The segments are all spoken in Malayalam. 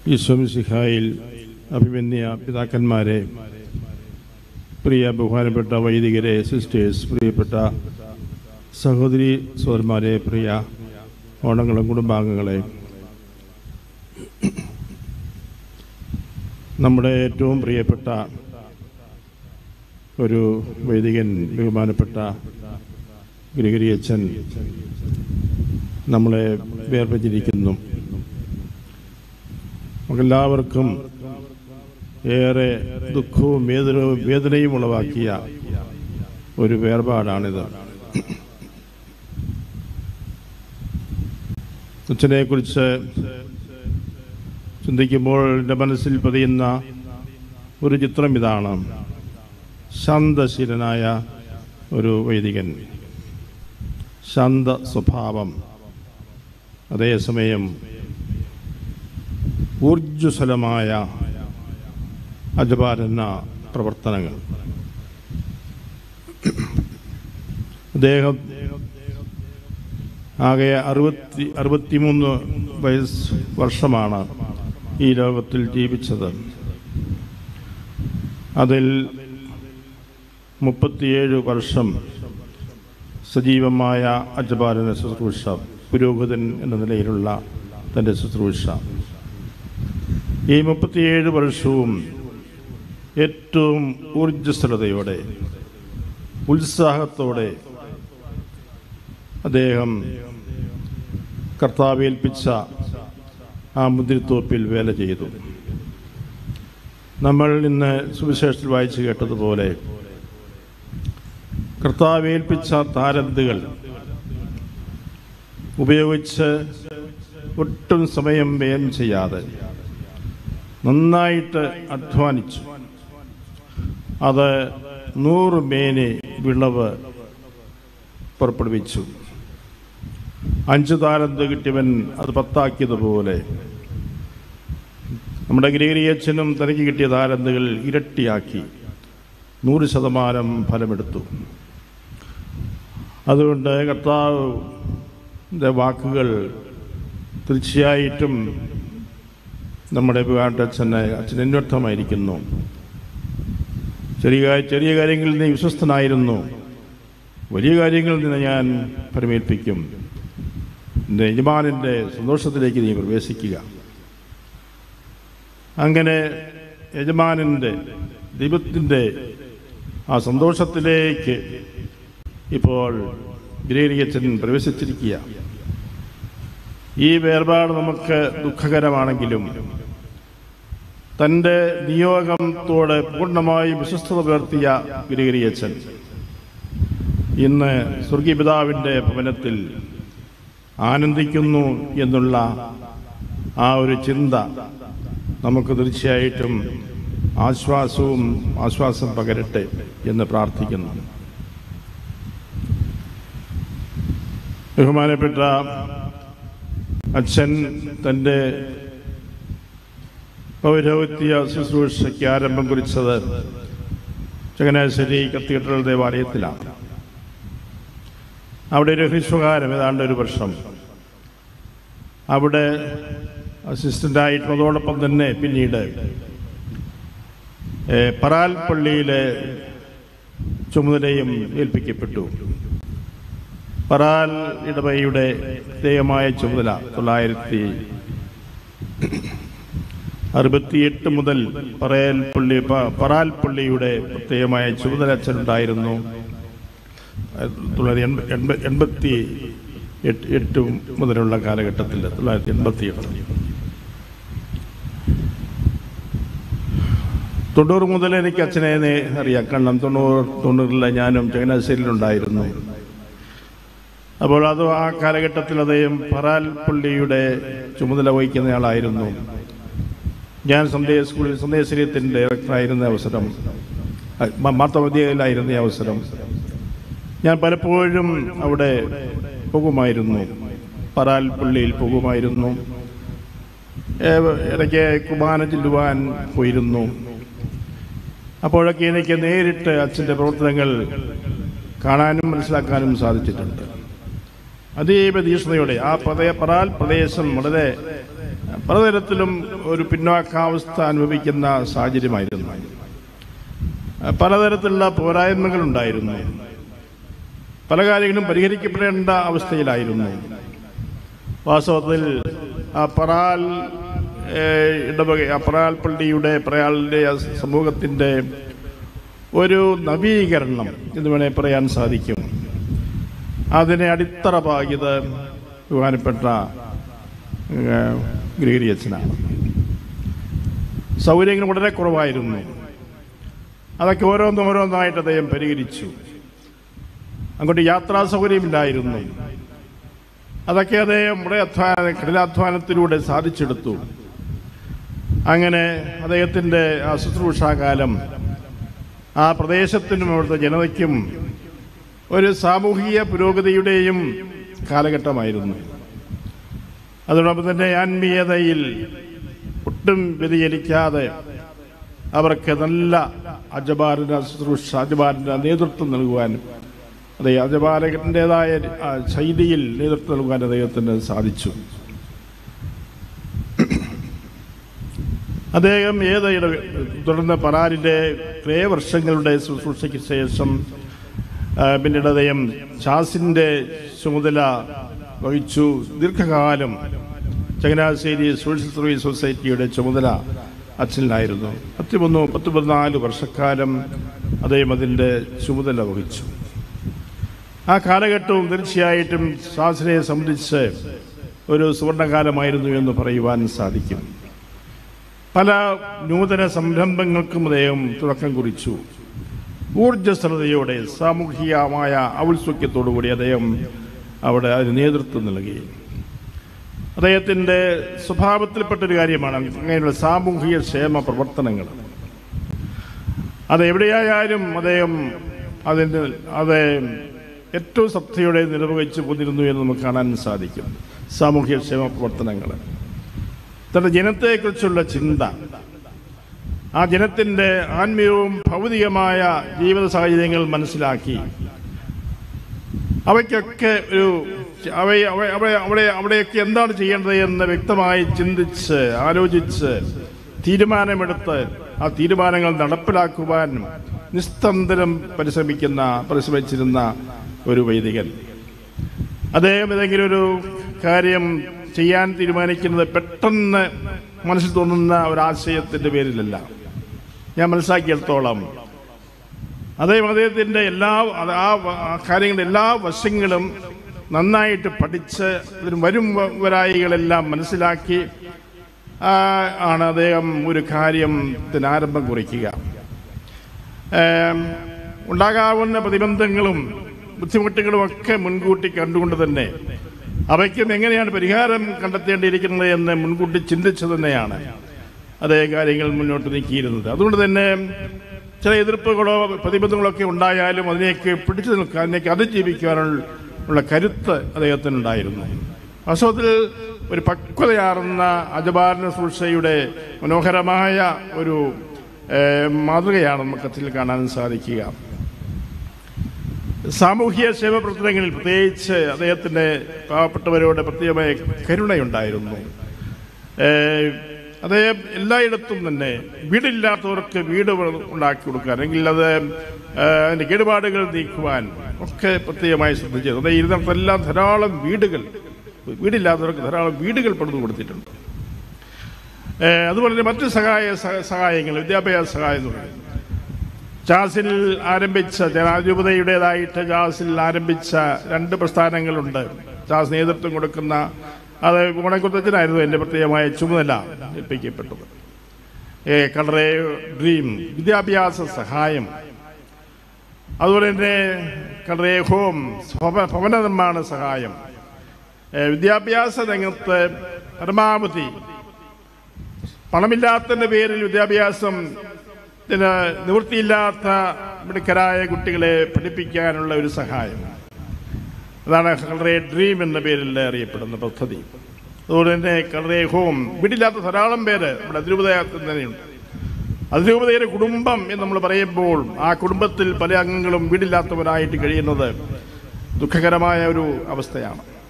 ഈശ്വമിസിഹായിൽ അഭിമന്യ പിതാക്കന്മാരെ പ്രിയ ബഹുമാനപ്പെട്ട വൈദികരെ സിസ്റ്റേഴ്സ് പ്രിയപ്പെട്ട സഹോദരി സഹോദരന്മാരെ പ്രിയ ഓണങ്ങളും കുടുംബാംഗങ്ങളെ നമ്മുടെ ഏറ്റവും പ്രിയപ്പെട്ട ഒരു വൈദികൻ ബഹുമാനപ്പെട്ട ഗ്രിഗരി അച്ഛൻ നമ്മളെ വേർപിച്ചിരിക്കുന്നു നമുക്കെല്ലാവർക്കും ഏറെ ദുഃഖവും വേദനവും വേദനയും ഉളവാക്കിയ ഒരു വേർപാടാണിത് അച്ഛനെ കുറിച്ച് ചിന്തിക്കുമ്പോൾ എൻ്റെ മനസ്സിൽ പതിയുന്ന ഒരു ചിത്രം ഇതാണ് ശാന്തശീലനായ ഒരു വൈദികൻ ശാന്ത സ്വഭാവം അതേസമയം ഊർജ്ജസ്വലമായ അജപാലന പ്രവർത്തനങ്ങൾ അദ്ദേഹം ആകെ അറുപത്തി അറുപത്തിമൂന്ന് വയസ്സ് വർഷമാണ് ഈ ലോകത്തിൽ ജീവിച്ചത് അതിൽ മുപ്പത്തിയേഴ് വർഷം സജീവമായ അജപാലന ശുശ്രൂഷ പുരോഹിതൻ എന്ന നിലയിലുള്ള തൻ്റെ ശുശ്രൂഷ ഈ മുപ്പത്തിയേഴ് വർഷവും ഏറ്റവും ഊർജ്ജസ്വലതയോടെ ഉത്സാഹത്തോടെ അദ്ദേഹം കർത്താവേൽപ്പിച്ച ആ മുദ്രിത്തോപ്പിൽ വേല ചെയ്തു നമ്മൾ ഇന്ന് സുവിശേഷത്തിൽ വായിച്ചു കേട്ടതുപോലെ കർത്താവേൽപ്പിച്ച താരന്തുകൾ ഉപയോഗിച്ച് ഒട്ടും സമയം വ്യയം ചെയ്യാതെ നന്നായിട്ട് അധ്വാനിച്ചു അത് നൂറ് മേനി വിളവ് പുറപ്പെടുവിച്ചു അഞ്ച് താരന്ത് കിട്ടിയവൻ അത് പത്താക്കിയതുപോലെ നമ്മുടെ ഗ്രീരിയച്ഛനും തനിക്ക് കിട്ടിയ താരന്തുകൾ ഇരട്ടിയാക്കി നൂറ് ശതമാനം ഫലമെടുത്തു അതുകൊണ്ട് കർത്താവിൻ്റെ വാക്കുകൾ തീർച്ചയായിട്ടും നമ്മുടെ അച്ഛനെ അച്ഛൻ അന്വർത്ഥമായിരിക്കുന്നു ചെറിയ ചെറിയ കാര്യങ്ങളിൽ നീ വിശ്വസ്തനായിരുന്നു വലിയ കാര്യങ്ങളിൽ നിന്ന് ഞാൻ പരമേൽപ്പിക്കും എൻ്റെ യജമാനൻ്റെ സന്തോഷത്തിലേക്ക് നീ പ്രവേശിക്കുക അങ്ങനെ യജമാനൻ്റെ ദൈവത്തിൻ്റെ ആ സന്തോഷത്തിലേക്ക് ഇപ്പോൾ ഗ്രേരിയച്ചൻ പ്രവേശിച്ചിരിക്കുക ഈ വേർപാട് നമുക്ക് ദുഃഖകരമാണെങ്കിലും തൻ്റെ നിയോഗത്തോട് പൂർണ്ണമായും വിശ്വസ്തത പുലർത്തിയ ഗ്രേരിയച്ചൻ ഇന്ന് സ്വർഗീയ പിതാവിൻ്റെ ഭവനത്തിൽ ആനന്ദിക്കുന്നു എന്നുള്ള ആ ഒരു ചിന്ത നമുക്ക് തീർച്ചയായിട്ടും ആശ്വാസവും ആശ്വാസം പകരട്ടെ എന്ന് പ്രാർത്ഥിക്കുന്നു ബഹുമാനപ്പെട്ട അച്ഛൻ തൻ്റെ പൗരോഹിത്യ ശുശ്രൂഷയ്ക്ക് ആരംഭം കുറിച്ചത് ചങ്ങനാശ്ശേരി കത്തീഡ്രൽ ദേവാലയത്തിലാണ് അവിടെ ഒരു ഹ്രസ്വകാലം ഏതാണ്ട് ഒരു വർഷം അവിടെ അസിസ്റ്റൻ്റായിട്ടുള്ളതോടൊപ്പം തന്നെ പിന്നീട് പറാൽ പള്ളിയിലെ ചുമതലയും ഏൽപ്പിക്കപ്പെട്ടു പറാൽ ഇടവയുടെ പ്രത്യേകമായ ചുമതല തൊള്ളായിരത്തി അറുപത്തിയെട്ട് മുതൽ പറയൽ പള്ളി പറാൽ പള്ളിയുടെ പ്രത്യേകമായ ചുമതല അച്ഛനുണ്ടായിരുന്നു തൊള്ളായിരത്തി എൺപത്തി എട്ട് എട്ട് മുതലുള്ള കാലഘട്ടത്തിൽ തൊള്ളായിരത്തി എൺപത്തി എട്ട് തൊണ്ണൂറ് മുതൽ എനിക്ക് അച്ഛനെ അറിയാം കാരണം തൊണ്ണൂറ് തൊണ്ണൂറിലെ ഞാനും ചങ്ങനാശ്ശേരിയിലുണ്ടായിരുന്നു അപ്പോൾ അത് ആ കാലഘട്ടത്തിൽ അദ്ദേഹം പറാൽ പള്ളിയുടെ ചുമതല വഹിക്കുന്നയാളായിരുന്നു ഞാൻ സന്ദേശ സ്കൂളിൽ സന്ദേശരീയത്തിൻ്റെ ഡയറക്ടറായിരുന്ന അവസരം മാത്തമധ്യയിലായിരുന്ന അവസരം ഞാൻ പലപ്പോഴും അവിടെ പോകുമായിരുന്നു പറാൽ പള്ളിയിൽ പോകുമായിരുന്നു ഇടയ്ക്ക് കുർബാന ചെല്ലുവാൻ പോയിരുന്നു അപ്പോഴൊക്കെ എനിക്ക് നേരിട്ട് അച്ഛൻ്റെ പ്രവർത്തനങ്ങൾ കാണാനും മനസ്സിലാക്കാനും സാധിച്ചിട്ടുണ്ട് അതീവ തീക്ഷ്ണതയോടെ ആ പ്രദേ പറാൽ പ്രദേശം വളരെ പലതരത്തിലും ഒരു പിന്നോക്കാവസ്ഥ അനുഭവിക്കുന്ന സാഹചര്യമായിരുന്നു പലതരത്തിലുള്ള പോരായ്മകളുണ്ടായിരുന്നു പല കാര്യങ്ങളും പരിഹരിക്കപ്പെടേണ്ട അവസ്ഥയിലായിരുന്നു വാസ്തവത്തിൽ ആ പറാൽ ഏഹ്, ഇടവക ആ പറാൽ പള്ളിയുടെ പ്രയാളിൻ്റെ സമൂഹത്തിൻ്റെ ഒരു നവീകരണം എന്ന് വേണേൽ പറയാൻ സാധിക്കും അതിനെ അടിത്തറ പാകിയത് ബഹുമാനപ്പെട്ട ഏഹ്, ഗ്രിഗറി അച്ഛനാണ് സൗകര്യങ്ങൾ വളരെ കുറവായിരുന്നു അതൊക്കെ ഓരോന്നും ഓരോന്നായിട്ട് അദ്ദേഹം പരിഹരിച്ചു അങ്ങോട്ട് യാത്രാ സൗകര്യമില്ലായിരുന്നു അതൊക്കെ അദ്ദേഹം വളരെ അധ്വാന കഠിനാധ്വാനത്തിലൂടെ സാധിച്ചെടുത്തു അങ്ങനെ അദ്ദേഹത്തിൻ്റെ ആ ശുശ്രൂഷാകാലം ആ പ്രദേശത്തിനും അവിടുത്തെ ജനതയ്ക്കും ഒരു സാമൂഹിക പുരോഗതിയുടെയും കാലഘട്ടമായിരുന്നു അതോടൊപ്പം തന്നെ ആത്മീയതയിൽ ഒട്ടും വ്യതിചലിക്കാതെ അവർക്ക് നല്ല അജപാലന ശുശ്രൂഷ അജപാലന നേതൃത്വം നൽകുവാൻ അതെ അജപാലകൻ്റെതായ ആ ശൈലിയിൽ നേതൃത്വം നൽകുവാൻ അദ്ദേഹത്തിന് സാധിച്ചു അദ്ദേഹം ഏത് ഇട തുടർന്ന് പറാലിൻ്റെ കുറേ വർഷങ്ങളുടെ ശുശ്രൂഷയ്ക്ക് ശേഷം ആ, പിന്നീട് അദ്ദേഹം ഷാസിൻ്റെ ചുമതല വഹിച്ചു ദീർഘകാലം ചങ്ങനാശ്ശേരി സോഷ്യൽ സർവീസ് സൊസൈറ്റിയുടെ ചുമതല അച്ഛനായിരുന്നു പത്ത് മൂന്ന് പത്ത് പതിനാല് വർഷക്കാലം അദ്ദേഹം അതിൻ്റെ ചുമതല വഹിച്ചു ആ കാലഘട്ടവും തീർച്ചയായിട്ടും ഷാസിനെ സംബന്ധിച്ച് ഒരു സുവർണകാലമായിരുന്നു എന്ന് പറയുവാൻ സാധിക്കും പല നൂതന സംരംഭങ്ങൾക്കും അദ്ദേഹം തുടക്കം കുറിച്ചു ഊർജ്ജസ്വലതയോടെ സാമൂഹികമായ ഔത്സുക്യത്തോടുകൂടി അദ്ദേഹം അവിടെ അതിന് നേതൃത്വം നൽകി അദ്ദേഹത്തിൻ്റെ സ്വഭാവത്തിൽപ്പെട്ടൊരു കാര്യമാണ് അങ്ങനെയുള്ള സാമൂഹിക ക്ഷേമ പ്രവർത്തനങ്ങൾ അത് എവിടെയായാലും അദ്ദേഹം അതിൻ്റെ അത് ഏറ്റവും ശ്രദ്ധയോടെ നിർവഹിച്ചു പോന്നിരുന്നു എന്ന് നമുക്ക് കാണാൻ സാധിക്കും സാമൂഹ്യ ക്ഷേമ പ്രവർത്തനങ്ങൾ തന്റെ ജനത്തെക്കുറിച്ചുള്ള ചിന്ത ആ ജനത്തിൻ്റെ ആത്മീയവും ഭൗതികമായ ജീവിത സാഹചര്യങ്ങൾ മനസ്സിലാക്കി അവയ്ക്കൊക്കെ ഒരു അവ അവ- അവ- അവിടെ അവിടെയൊക്കെ എന്താണ് ചെയ്യേണ്ടത് എന്ന് വ്യക്തമായി ചിന്തിച്ച് ആലോചിച്ച് തീരുമാനമെടുത്ത് ആ തീരുമാനങ്ങൾ നടപ്പിലാക്കുവാൻ നിസ്തന്തരം പരിശ്രമിക്കുന്ന പരിശ്രമിച്ചിരുന്ന ഒരു വൈദികൻ അദ്ദേഹം ഏതെങ്കിലും ഒരു കാര്യം ചെയ്യാൻ തീരുമാനിക്കുന്നത് പെട്ടെന്ന് മനസ്സിൽ തോന്നുന്ന ഒരാശയത്തിൻ്റെ പേരിലല്ല ഞാൻ മനസ്സിലാക്കിയിടത്തോളം അദ്ദേഹം അദ്ദേഹത്തിൻ്റെ എല്ലാ അത് ആ വ- ആ കാര്യങ്ങളുടെ എല്ലാ വശങ്ങളും നന്നായിട്ട് പഠിച്ച് അതിന് വരും വ- വരായികളെല്ലാം മനസ്സിലാക്കി ആ, ആണ് അദ്ദേഹം ഒരു കാര്യത്തിന് ആരംഭം കുറിക്കുക ഏം, ഉണ്ടാകാവുന്ന പ്രതിബന്ധങ്ങളും ബുദ്ധിമുട്ടുകളും ഒക്കെ മുൻകൂട്ടി കണ്ടുകൊണ്ട് തന്നെ അവയ്ക്കും എങ്ങനെയാണ് പരിഹാരം കണ്ടെത്തേണ്ടിയിരിക്കുന്നത് എന്ന് മുൻകൂട്ടി ചിന്തിച്ചു തന്നെയാണ് അതേ കാര്യങ്ങൾ മുന്നോട്ട് നീക്കിയിരുന്നത് അതുകൊണ്ട് തന്നെ ചില എതിർപ്പുകളോ പ്രതിബന്ധങ്ങളോ ഒക്കെ ഉണ്ടായാലും അതിനെയൊക്കെ പിടിച്ചു നിൽക്കാൻ അതിനേക്ക് അതിജീവിക്കാനുള്ള ഉള്ള കരുത്ത് അദ്ദേഹത്തിനുണ്ടായിരുന്നു വാസ്തവത്തിൽ ഒരു പക്വതയാർന്ന അജപാലന സൂക്ഷയുടെ മനോഹരമായ ഒരു ഏഹ്, മാതൃകയാണ് നമുക്ക് അതിൽ കാണാൻ സാധിക്കുക സാമൂഹ്യ ക്ഷേമ പ്രവർത്തനങ്ങളിൽ പ്രത്യേകിച്ച് അദ്ദേഹത്തിൻ്റെ പാവപ്പെട്ടവരോട് പ്രത്യേകമായ കരുണയുണ്ടായിരുന്നു ഏഹ്, അദ്ദേഹം എല്ലായിടത്തും തന്നെ വീടില്ലാത്തവർക്ക് വീട് ഉണ്ടാക്കി കൊടുക്കാൻ അല്ലെങ്കിൽ അത് ഏഹ്, അതിൻ്റെ കേടുപാടുകൾ നീക്കുവാൻ ഒക്കെ പ്രത്യേകമായി ശ്രദ്ധിച്ചത് അതായത് ഇരുന്നിടത്തെല്ലാം ധാരാളം വീടുകൾ വീടില്ലാത്തവർക്ക് ധാരാളം വീടുകൾ പണിതു കൊടുത്തിട്ടുണ്ട് ഏഹ്, അതുപോലെ തന്നെ മറ്റു സഹായ സഹ- സഹായങ്ങൾ വിദ്യാഭ്യാസ സഹായം എന്ന് പറയുന്നത് ജാസിൽ ആരംഭിച്ച ജനാധിപതയുടേതായിട്ട് ജാസിൽ ആരംഭിച്ച രണ്ട് പ്രസ്ഥാനങ്ങളുണ്ട് ജാസ് നേതൃത്വം കൊടുക്കുന്ന അത് ഗുണക്കുത്തച്ഛനായിരുന്നു എൻ്റെ പ്രത്യേകമായ ചുമതല ഏൽപ്പിക്കപ്പെട്ടത് ഏ കളറെ ഡ്രീം വിദ്യാഭ്യാസ സഹായം അതുപോലെ തന്നെ കളറെ ഹോം ഭവ- ഭവന നിർമ്മാണ സഹായം ഏ, വിദ്യാഭ്യാസ രംഗത്ത് പരമാവധി പണമില്ലാത്തതിൻ്റെ പേരിൽ വിദ്യാഭ്യാസം ത്തിന് നിവൃത്തിയില്ലാത്ത മിടുക്കരായ കുട്ടികളെ പഠിപ്പിക്കാനുള്ള ഒരു സഹായം അതാണ് കളറെ ഡ്രീം എന്ന പേരിൽ അറിയപ്പെടുന്ന പദ്ധതി അതുപോലെ തന്നെ കളറെ ഹോം വീടില്ലാത്ത ധാരാളം പേര് നമ്മുടെ അതിരൂപതയാത്തിൽ തന്നെയുണ്ട് അതിരൂപതയുടെ കുടുംബം എന്ന് നമ്മൾ പറയുമ്പോൾ ആ കുടുംബത്തിൽ പല അംഗങ്ങളും വീടില്ലാത്തവരായിട്ട് കഴിയുന്നത് ദുഃഖകരമായ ഒരു അവസ്ഥയാണ്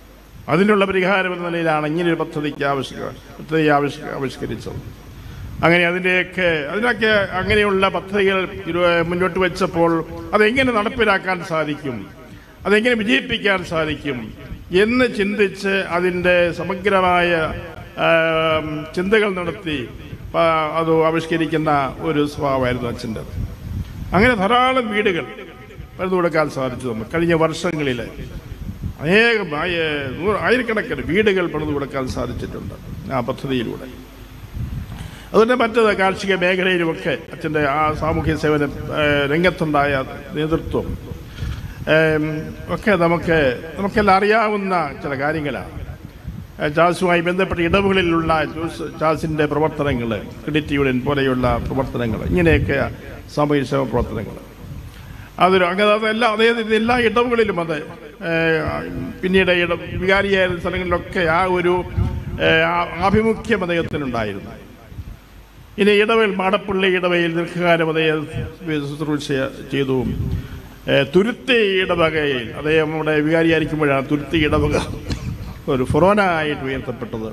അതിനുള്ള പരിഹാരം എന്ന നിലയിലാണ് ഇങ്ങനെയൊരു പദ്ധതിക്ക് ആവിഷ്ക പദ്ധതി ആവിഷ്ക ആവിഷ്കരിച്ചത് അങ്ങനെ അതിൻ്റെയൊക്കെ അതിനൊക്കെ അങ്ങനെയുള്ള പദ്ധതികൾ ഇരു- മുന്നോട്ട് വെച്ചപ്പോൾ അതെങ്ങനെ നടപ്പിലാക്കാൻ സാധിക്കും അതെങ്ങനെ വിജയിപ്പിക്കാൻ സാധിക്കും എന്ന് ചിന്തിച്ച് അതിൻ്റെ സമഗ്രമായ ആം, ചിന്തകൾ നടത്തി പ- അത് ആവിഷ്കരിക്കുന്ന ഒരു സ്വഭാവമായിരുന്നു അച്ഛൻ്റെ അങ്ങനെ ധാരാളം വീടുകൾ പണിതു കൊടുക്കാൻ സാധിച്ചു നമുക്ക് കഴിഞ്ഞ വർഷങ്ങളിൽ അനേകം ആയ- നൂറ് ആയിരക്കണക്കിന് വീടുകൾ പണിതു കൊടുക്കാൻ സാധിച്ചിട്ടുണ്ട് ആ പദ്ധതിയിലൂടെ അതുകൊണ്ട് മറ്റത് കാർഷിക മേഖലയിലുമൊക്കെ അച്ഛൻ്റെ ആ സാമൂഹ്യ സേവന ഏഹ്, രംഗത്തുണ്ടായ നേതൃത്വം ഏം, ഒക്കെ നമുക്ക് നമുക്കെല്ലാം അറിയാവുന്ന ചില കാര്യങ്ങളാണ് ഏഹ്, ചാൾസുമായി ബന്ധപ്പെട്ട ഇടവുകളിലുള്ള ജോസ് ചാൾസിൻ്റെ പ്രവർത്തനങ്ങൾ ക്രെഡിറ്റ് യൂണിയൻ പോലെയുള്ള പ്രവർത്തനങ്ങൾ ഇങ്ങനെയൊക്കെ സാമൂഹ്യ സേവന പ്രവർത്തനങ്ങൾ അതൊരു അങ്ങനെ അതെല്ലാം അദ്ദേഹത്തിൻ്റെ എല്ലാ ഇടവുകളിലും അത് ഏഹ്, പിന്നീട് ഇട വികാരിയായ സ്ഥലങ്ങളിലൊക്കെ ആ ഒരു ഏഹ്, ആ- ആഭിമുഖ്യം അദ്ദേഹത്തിനുണ്ടായിരുന്നു ഇനി ഇടവയിൽ മാടപ്പള്ളി ഇടവയിൽ ദീർഘകാലം അദ്ദേഹം ശുശ്രൂഷ ചെയ്തു ഏഹ്, തുരുത്തി ഇടവകയിൽ അദ്ദേഹം നമ്മുടെ വികാരിയായിരിക്കുമ്പോഴാണ് തുരുത്തി ഇടവക ഒരു ഫൊറോന ആയിട്ട് ഉയർത്തപ്പെട്ടത്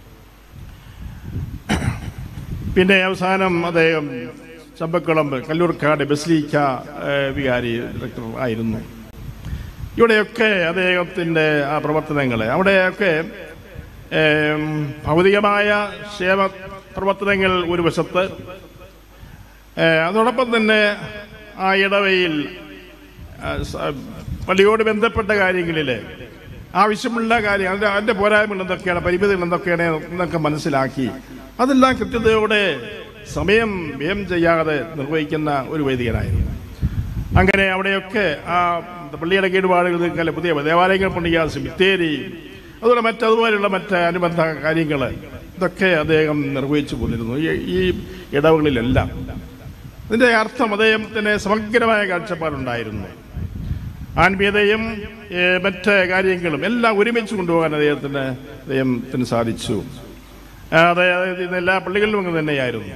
പിന്നെ അവസാനം അദ്ദേഹം ചമ്പക്കുളം കല്ലൂർക്കാട് ബസ്ലീക്ക ഏഹ്, വികാരി ഡയറക്ടർ ആയിരുന്നു ഇവിടെയൊക്കെ അദ്ദേഹത്തിൻ്റെ ആ പ്രവർത്തനങ്ങൾ അവിടെയൊക്കെ ഏം, ഭൗതികമായ സേവ പ്രവർത്തനങ്ങൾ ഒരു വശത്ത് ഏ, അതോടൊപ്പം തന്നെ ആ ഇടവയിൽ ആ, സ- പള്ളിയോട് ബന്ധപ്പെട്ട കാര്യങ്ങളിൽ ആവശ്യമുള്ള കാര്യം അതിൻ്റെ അതിൻ്റെ പോരായ്മകൾ എന്തൊക്കെയാണ് പരിമിതികൾ എന്തൊക്കെയാണ് എന്നൊക്കെ മനസ്സിലാക്കി അതെല്ലാം കൃത്യതയോടെ സമയം വ്യയം ചെയ്യാതെ നിർവഹിക്കുന്ന ഒരു വൈദികനായിരുന്നു അങ്ങനെ അവിടെയൊക്കെ ആ പള്ളിയുടെ കേടുപാടുകൾ തീർക്കാൻ പുതിയ ദേവാലയങ്ങൾ പണിയാൻ സിമിത്തേരി അതുപോലെ മറ്റതുപോലെയുള്ള മറ്റ് അനുബന്ധ കാര്യങ്ങൾ ഇതൊക്കെ അദ്ദേഹം നിർവഹിച്ചു പോന്നിരുന്നു ഈ ഈ ഇടവുകളിലെല്ലാം ഇതിൻ്റെ അർത്ഥം അദ്ദേഹത്തിന് സമഗ്രമായ കാഴ്ചപ്പാടുണ്ടായിരുന്നു ആത്മീയതയും ഏഹ്, മറ്റ് കാര്യങ്ങളും എല്ലാം ഒരുമിച്ച് കൊണ്ടുപോകാൻ അദ്ദേഹത്തിന് അദ്ദേഹത്തിന് സാധിച്ചു ആ, അതായത് ഇന്ന് എല്ലാ പള്ളികളിലും അങ്ങനെ തന്നെയായിരുന്നു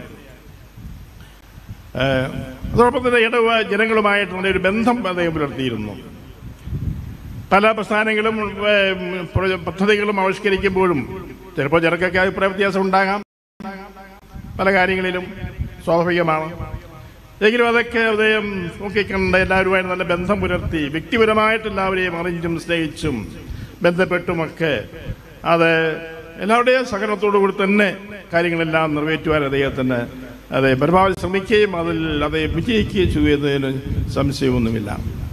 ഏഹ്, അതോടൊപ്പം തന്നെ ഇടവ ജനങ്ങളുമായിട്ടുള്ള ഒരു ബന്ധം അദ്ദേഹം പുലർത്തിയിരുന്നു പല പ്രസ്ഥാനങ്ങളും ഏഹ്, പ്ര- പദ്ധതികളും ആവിഷ്കരിക്കുമ്പോഴും ചിലപ്പോൾ ചിലക്കൊക്കെ അഭിപ്രായ വ്യത്യാസം ഉണ്ടാകാം പല കാര്യങ്ങളിലും സ്വാഭാവികമാണ് എങ്കിലും അതൊക്കെ അദ്ദേഹം നോക്കിക്കണ്ട് എല്ലാവരുമായിട്ട് നല്ല ബന്ധം പുലർത്തി വ്യക്തിപരമായിട്ട് എല്ലാവരെയും അറിഞ്ഞും സ്നേഹിച്ചും ബന്ധപ്പെട്ടുമൊക്കെ അത് എല്ലാവരുടെയും സഹകരണത്തോടു കൂടി തന്നെ കാര്യങ്ങളെല്ലാം നിറവേറ്റുവാൻ അദ്ദേഹത്തിന് അതെ പരമാവധി ശ്രമിക്കുകയും അതിൽ അത് വിജയിക്കുകയും ചെയ്തു എന്നതിന് സംശയമൊന്നുമില്ല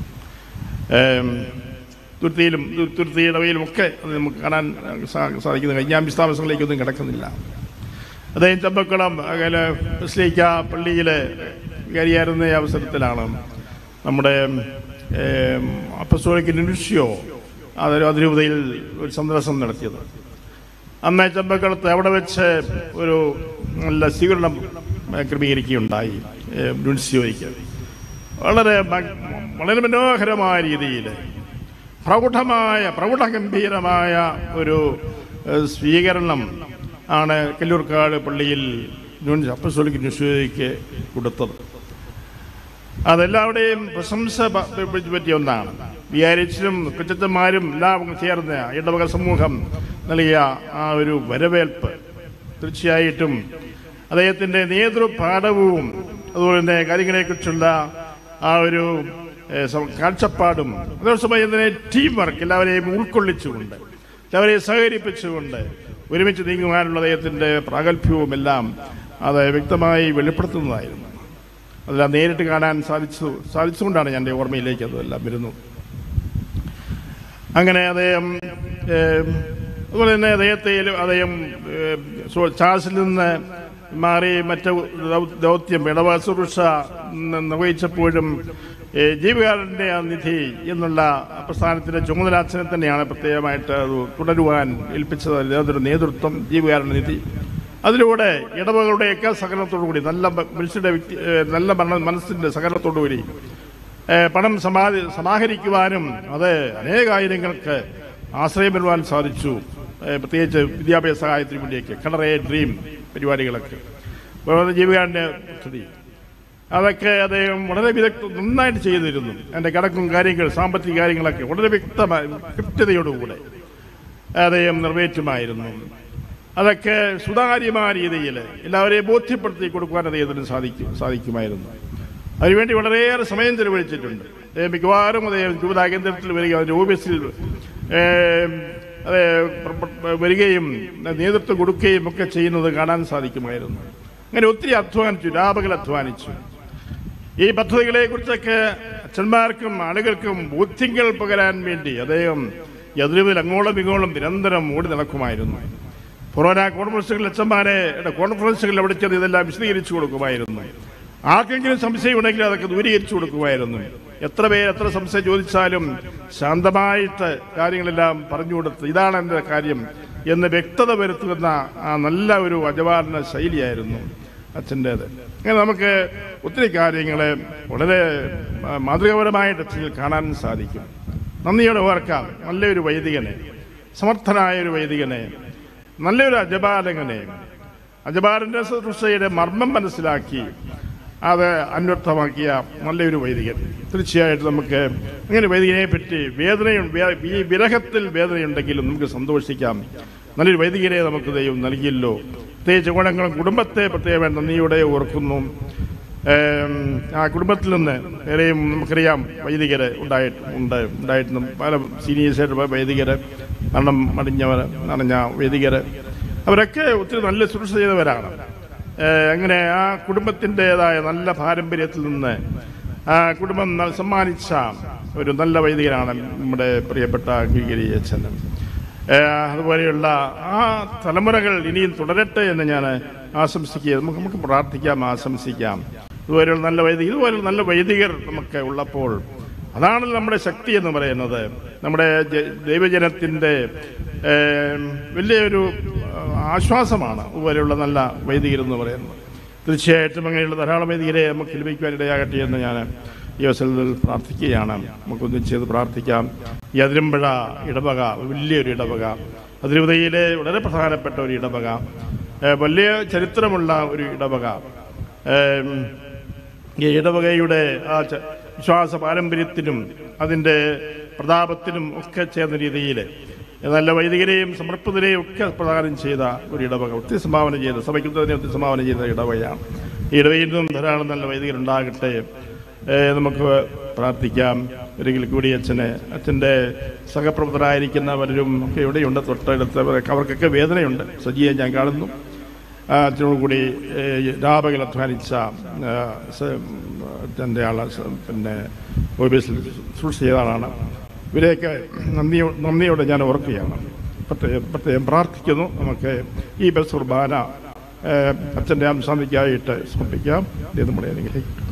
ഏം, തുരുത്തിയിലും തു- തുരുത്തി ഇടവയിലും ഒക്കെ അത് നമുക്ക് കാണാൻ സാ- സാധിക്കുന്നത് ഞാൻ വിശദാംശങ്ങളിലേക്കൊന്നും കിടക്കുന്നില്ല അദ്ദേഹം ചമ്പക്കുളം അകലെ മുസ്ലിക്ക പള്ളിയിലെ വികാരിയായിരുന്ന ഈ അവസരത്തിലാണ് നമ്മുടെ ഏം, അപ്പസ്തോലിക് നിനുഷ്യോ അതൊരു അതിരൂപതയിൽ ഒരു സന്ദർശനം നടത്തിയത് അന്ന് ചമ്പക്കുളത്ത് അവിടെ വെച്ച് ഒരു നല്ല സ്വീകരണം ഏ, ക്രമീകരിക്കുകയുണ്ടായി നുൻസിയോയ്ക്ക് വളരെ മ- വളരെ മനോഹരമായ രീതിയിൽ പ്രൗഢമായ പ്രൗഢഗംഭീരമായ ഒരു ഏഹ്, സ്വീകരണം ആണ് കല്ലൂർക്കാട് പള്ളിയിൽ ന്യൂൻ അപ്പസ്വലിക്ക് നുഷയ്ക്ക് കൊടുത്തത് അതെല്ലാവരുടെയും പ്രശംസ പ- പ- പറ്റിയ ഒന്നാണ് വിചാരിച്ചും കൊച്ചച്ചന്മാരും എല്ലാം ചേർന്ന് ഇടവക സമൂഹം നൽകിയ ആ ഒരു വരവേൽപ്പ് തീർച്ചയായിട്ടും അദ്ദേഹത്തിൻ്റെ നേതൃപാഠവും അതുപോലെ തന്നെ കാര്യങ്ങളെക്കുറിച്ചുള്ള ആ ഒരു ഏഹ്, സം- കാഴ്ചപ്പാടും അതേസമയം തന്നെ ടീം വർക്ക് എല്ലാവരെയും ഉൾക്കൊള്ളിച്ചുകൊണ്ട് എല്ലാവരെയും സഹകരിപ്പിച്ചുകൊണ്ട് ഒരുമിച്ച് നീങ്ങുവാനുള്ള അദ്ദേഹത്തിൻ്റെ പ്രാഗൽഭ്യവും എല്ലാം അത് വ്യക്തമായി വെളിപ്പെടുത്തുന്നതായിരുന്നു അതെല്ലാം നേരിട്ട് കാണാൻ സാധിച്ചു സാധിച്ചുകൊണ്ടാണ് ഞാൻ എൻ്റെ ഓർമ്മയിലേക്ക് അതെല്ലാം വരുന്നത് അങ്ങനെ അദ്ദേഹം ഏം, അതുപോലെ തന്നെ അദ്ദേഹത്തെ അദ്ദേഹം ഏം, സോ- ചാൾസിൽ നിന്ന് മാറി മറ്റ് ദൗ- ദൗത്യം ഇടവസുരക്ഷ നിർവഹിച്ചപ്പോഴും ഏ, ജീവകാരൻ്റെ ആ നിധി എന്നുള്ള പ്രസ്ഥാനത്തിൻ്റെ ചുമതല അച്ഛനെ തന്നെയാണ് പ്രത്യേകമായിട്ട് അത് തുടരുവാൻ ഏൽപ്പിച്ചത് അതൊരു നേതൃത്വം ജീവകാരുടെ നിധി അതിലൂടെ ഇടവകളുടെയൊക്കെ സഹകരണത്തോടു കൂടി നല്ല മ- മനുഷ്യരുടെ വ്യക്തി ഏ, നല്ല മന- മനസ്സിൻ്റെ സഹകരണത്തോടു കൂടി ഏ, പണം സമാധി സമാഹരിക്കുവാനും അത് അനേകായിരങ്ങൾക്ക് ആശ്രയം വരുവാൻ സാധിച്ചു ഏ, പ്രത്യേകിച്ച് വിദ്യാഭ്യാസ സഹായത്തിന് വേണ്ടിയൊക്കെ കളറേ ഡ്രീം പരിപാടികളൊക്കെ വേറെ ജീവികാന്റെ പദ്ധതി അതൊക്കെ അദ്ദേഹം വളരെ വിദഗ്ധ നന്നായിട്ട് ചെയ്തിരുന്നു എൻ്റെ കണക്കും കാര്യങ്ങൾ സാമ്പത്തിക കാര്യങ്ങളൊക്കെ വളരെ വ്യക്തമായി കൃത്യതയോടുകൂടെ അദ്ദേഹം നിറവേറ്റുമായിരുന്നു അതൊക്കെ സുതാര്യമായ രീതിയിൽ എല്ലാവരെയും ബോധ്യപ്പെടുത്തി കൊടുക്കുവാൻ അദ്ദേഹത്തിന് സാധിക്കും സാധിക്കുമായിരുന്നു അതിനുവേണ്ടി വളരെയേറെ സമയം ചെലവഴിച്ചിട്ടുണ്ട് അദ്ദേഹം മിക്കവാറും അദ്ദേഹം യുവതാ കേന്ദ്രത്തിൽ വരികയും അതിൻ്റെ ഓഫീസിൽ ഏം, അത് പ്ര- പ്ര- വരികയും നേതൃത്വം കൊടുക്കുകയും ഒക്കെ ചെയ്യുന്നത് കാണാൻ സാധിക്കുമായിരുന്നു അങ്ങനെ ഒത്തിരി അധ്വാനിച്ചു രാപകൽ അധ്വാനിച്ചു ഈ പദ്ധതികളെ കുറിച്ചൊക്കെ അച്ഛന്മാർക്കും ആളുകൾക്കും ബോധ്യങ്ങൾ പകരാൻ വേണ്ടി അദ്ദേഹം എതിരുവിൽ അങ്ങോളം ഇങ്ങോളം നിരന്തരം ഓടി നടക്കുമായിരുന്നു കൊറോണ കോൺഫറൻസുകളിൽ അച്ഛന്മാരെ കോൺഫറൻസുകളിൽ അവിടെ ചെന്ന് ഇതെല്ലാം വിശദീകരിച്ചു കൊടുക്കുമായിരുന്നു ആർക്കെങ്കിലും സംശയം ഉണ്ടെങ്കിൽ അതൊക്കെ ദൂരീകരിച്ചു കൊടുക്കുമായിരുന്നു എത്ര പേര് എത്ര സംശയം ചോദിച്ചാലും ശാന്തമായിട്ട് കാര്യങ്ങളെല്ലാം പറഞ്ഞു കൊടുത്ത് ഇതാണ് എൻ്റെ കാര്യം എന്ന് വ്യക്തത വരുത്തുന്ന ആ നല്ല ഒരു അജവാരണ ശൈലിയായിരുന്നു അച്ഛൻ്റേത് അങ്ങനെ നമുക്ക് ഒത്തിരി കാര്യങ്ങളെ വളരെ ആ, മാതൃകാപരമായിട്ട് അച്ഛനിൽ കാണാൻ സാധിക്കും നന്ദിയോടെ ഓർക്കാം നല്ലൊരു വൈദികനെ സമർത്ഥനായ ഒരു വൈദികനെ നല്ലൊരു അജപാലകനെ അജപാലന്റെ ശുശ്രൂഷയുടെ മർമ്മം മനസ്സിലാക്കി അത് അന്വർത്ഥമാക്കിയ നല്ലൊരു വൈദികൻ തീർച്ചയായിട്ടും നമുക്ക് അങ്ങനെ വൈദികനെ പറ്റി വേദനയും വേ- ഈ വിരഹത്തിൽ വേദനയുണ്ടെങ്കിലും നമുക്ക് സന്തോഷിക്കാം നല്ലൊരു വൈദികനെ നമുക്ക് ദൈവം നൽകിയല്ലോ പ്രത്യേകിച്ച് ഗുണങ്ങളും കുടുംബത്തെ പ്രത്യേകം നന്ദിയോടെ ഓർക്കുന്നു ഏം, ആ കുടുംബത്തിൽ നിന്ന് വേറെയും നമുക്കറിയാം വൈദികര് ഉണ്ടായിട്ട് ഉണ്ട് ഉണ്ടായിരുന്നു പല സീനിയേഴ്സായിട്ട് വൈദികര് മരണം അടിഞ്ഞവർ അടഞ്ഞ വൈദികര് അവരൊക്കെ ഒത്തിരി നല്ല ശുശ്രൂഷ ചെയ്തവരാണ് ഏ, അങ്ങനെ ആ കുടുംബത്തിൻ്റെതായ നല്ല പാരമ്പര്യത്തിൽ നിന്ന് ആ കുടുംബം ന- സമ്മാനിച്ച ഒരു നല്ല വൈദികനാണ് നമ്മുടെ പ്രിയപ്പെട്ട ഗിരിഗിരി അച്ഛൻ ഏ, അതുപോലെയുള്ള ആ തലമുറകൾ ഇനിയും തുടരട്ടെ എന്ന് ഞാൻ ആശംസിക്കുക നമുക്ക് നമുക്ക് പ്രാർത്ഥിക്കാം ആശംസിക്കാം ഇതുപോലെയുള്ള നല്ല വൈദിക ഇതുപോലെയുള്ള നല്ല വൈദികർ നമുക്ക് ഉള്ളപ്പോൾ അതാണ് നമ്മുടെ ശക്തി എന്ന് പറയുന്നത് നമ്മുടെ ജ- ദൈവജനത്തിൻ്റെ ഏ, വലിയൊരു ആ, ആശ്വാസമാണ് ഇതുപോലെയുള്ള നല്ല വൈദികർ എന്ന് പറയുന്നത് തീർച്ചയായിട്ടും അങ്ങനെയുള്ള ധാരാളം വൈദികരെ നമുക്ക് ലഭിക്കുവാനിടയാകട്ടെ എന്ന് ഞാൻ ഈ അവസരത്തിൽ പ്രാർത്ഥിക്കുകയാണ് നമുക്കൊന്നും ചെയ്ത് പ്രാർത്ഥിക്കാം ഈ അതിരമ്പഴ ഇടവക വലിയൊരു ഇടവക അതിരൂപതയിലെ വളരെ പ്രധാനപ്പെട്ട ഒരു ഇടവക ഏഹ് വലിയ ചരിത്രമുള്ള ഒരു ഇടവക ഏഹ് ഈ ഇടവകയുടെ ആ ച- വിശ്വാസ പാരമ്പര്യത്തിനും അതിൻ്റെ പ്രതാപത്തിനും ഒക്കെ ചേർന്ന രീതിയിൽ നല്ല വൈദികരെയും സമർപ്പിതരെയും ഒക്കെ പ്രദാനം ചെയ്ത ഒരു ഇടവക ഒത്തിരി സംഭാവന ചെയ്ത സഭയ്ക്ക് തന്നെ ഒത്തിരി സംഭാവന ചെയ്ത ഇടവകയാണ് ഈ ഇടവയിൽ നിന്നും ധാരാളം നല്ല വൈദികരുണ്ടാകട്ടെ ഏഹ് നമുക്ക് പ്രാർത്ഥിക്കാം ഒരിക്കൽ കൂടി അച്ഛനെ അച്ഛൻ്റെ സഹപ്രവർത്തകരായിരിക്കുന്ന പലരും ഒക്കെ ഇവിടെയുണ്ട് തൊട്ടടുത്ത് അവർക്കൊക്കെ വേദനയുണ്ട് സജിയെ ഞാൻ കാണുന്നു ആ, അച്ഛനോട് കൂടി ഏഹ്, രാപകൽ അധ്വാനിച്ച ആ, സ- അച്ഛൻ്റെ ആള് സ- പിന്നെ ഓഫീസിൽ ശുശ്രൂഷ ചെയ്ത ആളാണ് ഇവരെയൊക്കെ നന്ദിയോ നന്ദിയോടെ ഞാൻ ഓർക്കുകയാണ് പ്രത്യേകം പ്രത്യേകം പ്രാർത്ഥിക്കുന്നു നമുക്ക് ഈ ബസ് കുർബാന ഏഹ്, അച്ഛൻ്റെ അംശാന്തിക്കായിട്ട് സമർപ്പിക്കാം ഇത് നമ്മുടെ അനുഗ്രഹിക്കും